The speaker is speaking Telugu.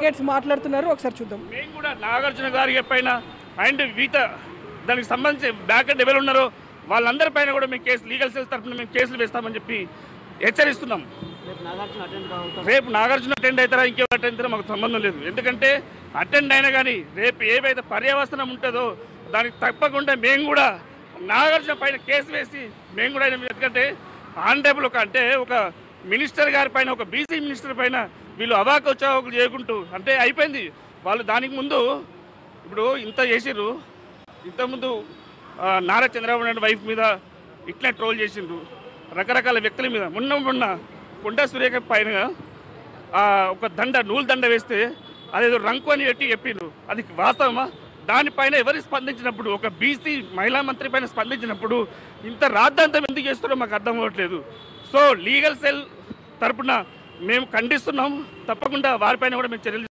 అడ్వకేట్స్ మాట్లాడుతున్నారు ఒకసారి చూద్దాం మేము కూడా నాగార్జున గారి పైన అండ్ వీత దానికి సంబంధించి బ్యాక్ అండ్ ఎవరు ఉన్నారో వాళ్ళందరి పైన కూడా మేము కేసు లీగల్ సెల్స్ తరఫున మేము కేసులు వేస్తామని చెప్పి హెచ్చరిస్తున్నాం రేపు నాగార్జున అటెండ్ అవుతారా ఇంకెవరు అటెండ్ అవుతారా మాకు సంబంధం లేదు ఎందుకంటే అటెండ్ అయినా కానీ రేపు ఏవైతే పర్యవసనం ఉంటుందో దానికి తప్పకుండా మేము కూడా నాగార్జున పైన కేసు వేసి మేము కూడా ఆయన మీద- ఎందుకంటే ఆనరేబుల్ ఒక అంటే ఒక మినిస్టర్ గారి పైన ఒక బీసీ మినిస్టర్ పైన వీళ్ళు అవాకు వచ్చావకులు చేయకుంటూ అంటే అయిపోయింది వాళ్ళు దానికి ముందు ఇప్పుడు ఇంత చేసిర్రు ఇంతకుముందు ఆ, నారా చంద్రబాబు నాయుడు వైఫ్ మీద ఇట్లా ట్రోల్ చేసిండ్రు రకరకాల వ్యక్తుల మీద మొన్న మొన్న కొండా సురేఖ పైన ఆ, ఒక దండ నూలు దండ వేస్తే అదేదో రంకు అని పెట్టి చెప్పిండ్రు అది వాస్తవమా దానిపైన ఎవరు స్పందించినప్పుడు ఒక బీసీ మహిళా మంత్రి పైన స్పందించినప్పుడు ఇంత రాద్ధాంతం ఎందుకు చేస్తారో మాకు అర్థం అవ్వట్లేదు సో లీగల్ సెల్ తరపున మేము ఖండిస్తున్నాం తప్పకుండా వారిపైన కూడా మేము చర్యలు